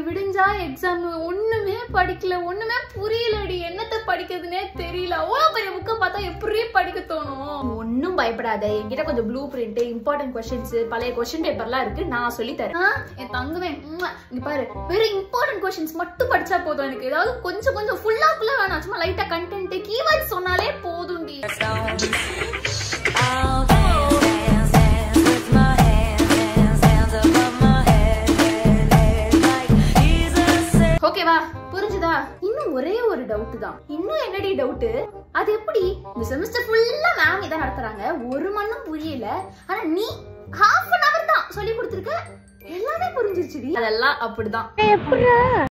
விடிஞ்சா எக்ஸாம் ஒண்ணுமே படிக்கல ஒண்ணுமே புரியலடி என்னத்த படிக்கிறதுனே தெரியல அவ்வளவு பெரிய புக்கை பார்த்தா எப்படி படிக்க தோணும் ஒன்னும் பயப்படாத என்கிட்ட கொஞ்சம் ப்ளூ பிரிண்ட் இம்பார்ட்டன்ட் கொஸ்டின்ஸ் பழைய கொஸ்டின் பேப்பர்லாம் இருக்கு நான் சொல்லி தரேன் ஆ, என் தங்கமே உம்மா, இங்க பாரு வெறும் இம்பார்ட்டன்ட் கொஸ்டின்ஸ் மட்டும் படிச்சா போதும் எனக்கு ஏதாவது கொஞ்சம் கொஞ்சம் ஃபுல்லா ஃபுல்லா வேணாம் சும்மா லைட்டா கண்டென்ட் கீவேர்ட் சொன்னாலே போதும்டி I'll dance, dance, dance with my hands, hands, hands above my head, head, head, like Jesus said. ஓகேவா புரிஞ்சுதா இன்னும் ஒரே ஒரு டவுட் தான் இன்னும் என்னடி டவுட் அது எப்படி இந்த செமஸ்டர் ஃபுல்லா மேம் இதை நடத்துறாங்க ஒரு மண்ணும் புரியல ஆனா நீ ஹாஃப் அன் அவர் தான் சொல்லி கொடுத்துருக்க எல்லாமே புரிஞ்சிருச்சுடி அதெல்லாம் அப்படிதான்